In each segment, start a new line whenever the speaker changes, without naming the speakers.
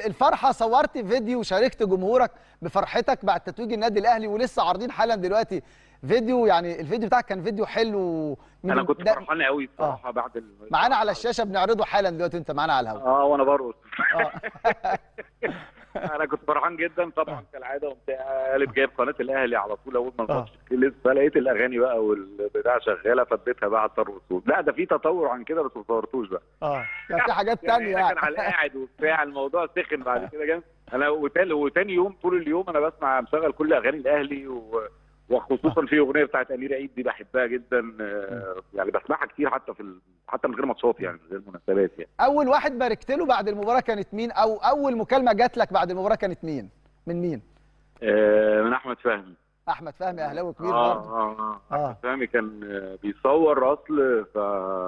الفرحه صورت فيديو وشاركت جمهورك بفرحتك بعد تتويج النادي الاهلي ولسه عارضين حالا دلوقتي فيديو يعني الفيديو بتاعك كان فيديو حلو من
انا كنت
ده-
فرحان قوي بصراحه بعد ال...
معانا على الشاشه بنعرضه حالا دلوقتي انت معانا على الهواء
اه وانا برقص
اه
انا كنت فرحان جدا طبعا كالعاده قمت قالب جايب قناه الاهلي على طول اول ما
آه.
الماتش خلص فلقيت الاغاني بقى والبتاع شغاله فاديتها بقى على الطر والصوت لا ده في تطور عن كده بس ما صورتوش بقى
اه كان في حاجات
يعني
تانية
انا كان على
يعني
قاعد وبتاع الموضوع سخن بعد كده جامد انا وتاني, وتاني يوم طول اليوم انا بسمع مشغل كل اغاني الاهلي و... وخصوصا في اغنيه بتاعت امير عيد دي بحبها جدا آه، يعني بسمعها كتير حتى في ال... حتى من غير ماتشات يعني من غير مناسبات يعني
اول واحد باركت له بعد المباراه كانت مين او اول مكالمه جات لك بعد المباراه كانت مين من مين
آه، من احمد فهمي
احمد فهمي اهلاوي كبير
اه
برضه
اه اه
آه.
احمد فهمي كان آه، بيصور اصل ف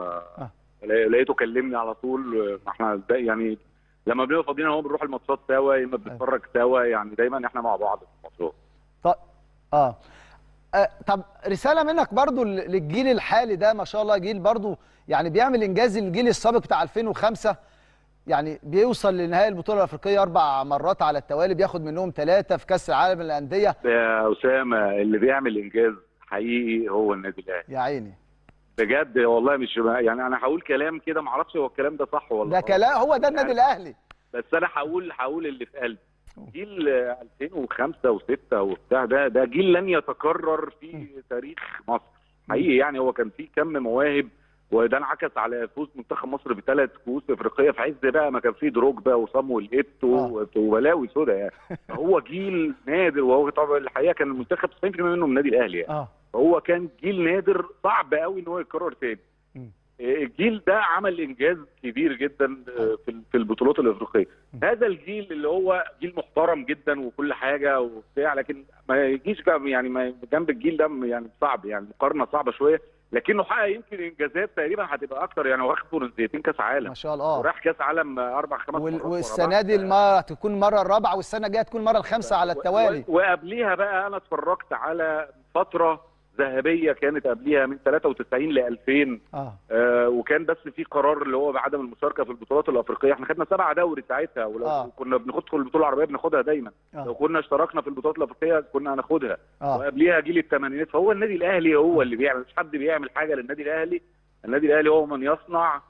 لقيته كلمني على طول آه، احنا دا- يعني لما بنبقى فاضيين هو بنروح الماتشات سوا يا اما بنتفرج سوا يعني دايما احنا مع بعض في الماتشات
طب اه آه، طب رساله منك برضو ل- للجيل الحالي ده ما شاء الله جيل برضو يعني بيعمل انجاز الجيل السابق بتاع 2005 يعني بيوصل لنهائي البطوله الافريقيه اربع مرات على التوالي بياخد منهم ثلاثه في كاس العالم للانديه
يا اسامه اللي بيعمل انجاز حقيقي هو النادي الاهلي
يا عيني
بجد والله مش يعني انا هقول كلام كده ما اعرفش هو الكلام ده صح ولا
ده
غلط.
كلام هو ده النادي الاهلي
بس انا هقول هقول اللي في قلبي جيل 2005 و6 وبتاع ده ده جيل لن يتكرر في تاريخ مصر حقيقي يعني هو كان فيه كم مواهب وده انعكس على فوز منتخب مصر بثلاث كؤوس افريقيه في عز بقى ما كان فيه دروجبا وصامويل ايتو وبلاوي سودا يعني هو جيل نادر وهو طبعا الحقيقه كان المنتخب 90% منه من النادي الاهلي يعني
اه
فهو كان جيل نادر صعب قوي ان هو يتكرر تاني
مم.
الجيل ده عمل انجاز كبير جدا في في البطولات الافريقيه هذا الجيل اللي هو جيل محترم جدا وكل حاجه وبتاع لكن ما يجيش جنب- يعني ما جنب الجيل ده يعني صعب يعني مقارنه صعبه شويه لكنه حقق يمكن انجازات تقريبا هتبقى اكتر يعني هو واخد فرنسيتين كاس عالم
ما شاء الله اه
وراح كاس عالم اربع خمس
وال-
مرات ورا
والسنه
بعض.
دي المره تكون المره الرابعه والسنه الجايه تكون المره الخامسه على التوالي
و- وقبليها بقى انا اتفرجت على فتره ذهبيه كانت قبليها من 93 ل 2000
اه
آه وكان بس في قرار اللي هو بعدم المشاركه في البطولات الافريقيه احنا خدنا سبعه دوري ساعتها ولو
آه.
كنا بناخد البطوله العربيه بناخدها دايما
آه.
لو كنا اشتركنا في البطولات الافريقيه كنا هناخدها
اه
وقبليها جيل الثمانينات فهو النادي الاهلي هو اللي بيعمل مش حد بيعمل حاجه للنادي الاهلي النادي الاهلي هو من يصنع